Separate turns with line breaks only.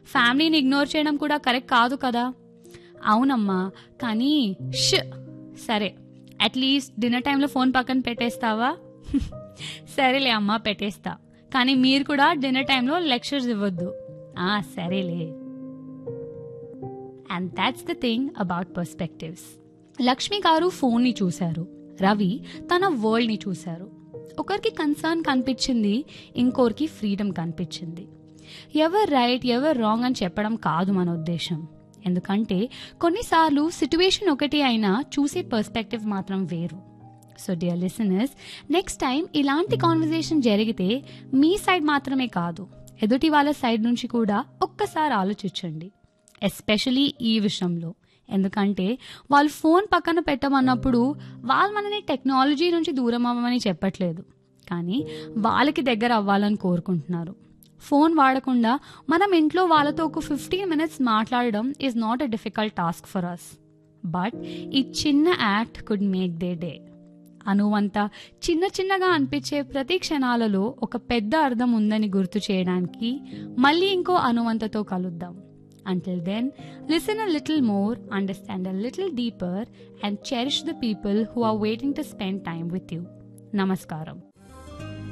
ఫ్యామిలీని ఇగ్నోర్ చేయడం కూడా కరెక్ట్ కాదు కదా అవునమ్మా కానీ ష్ సరే అట్లీస్ట్ డిన్నర్ టైంలో ఫోన్ పక్కన పెట్టేస్తావా సరేలే అమ్మా పెట్టేస్తా కానీ మీరు కూడా డిన్నర్ టైంలో లెక్చర్స్ ఇవ్వద్దు ఆ సరేలే and that's the thing about perspectives Lakshmi garu ఫోన్ని చూశారు రవి తన వరల్డ్ని చూశారు ఒకరికి కన్సర్న్ కనిపించింది ఇంకోరికి ఫ్రీడమ్ కనిపించింది ఎవరు రైట్ ఎవరు రాంగ్ అని చెప్పడం కాదు మన ఉద్దేశం ఎందుకంటే కొన్నిసార్లు సిచ్యువేషన్ ఒకటి అయినా చూసే పర్స్పెక్టివ్ మాత్రం వేరు so dear listeners next time ఇలాంటి కాన్వర్జేషన్ జరిగితే మీ సైడ్ మాత్రమే కాదు ఎదుటి వాళ్ళ సైడ్ నుంచి కూడా ఒక్కసారి ఆలోచించండి ఎస్పెషలీ ఈ విషయంలో ఎందుకంటే వాళ్ళు ఫోన్ పక్కన పెట్టమన్నప్పుడు వాళ్ళు మనని టెక్నాలజీ నుంచి దూరం అవ్వమని చెప్పట్లేదు కానీ వాళ్ళకి దగ్గర అవ్వాలని కోరుకుంటున్నారు ఫోన్ వాడకుండా మనం ఇంట్లో వాళ్ళతో ఒక ఫిఫ్టీన్ మినిట్స్ మాట్లాడడం is not a difficult task for us but ఈ చిన్న act could make the day అనువంత చిన్న చిన్నగా అనిపించే ప్రతి క్షణాలలో ఒక పెద్ద అర్థం ఉందని గుర్తు చేయడానికి మళ్ళీ ఇంకో అనువంతతో కలుద్దాం Until then, listen a little more, understand a little deeper, and cherish the people who are waiting to spend time with you. Namaskaram.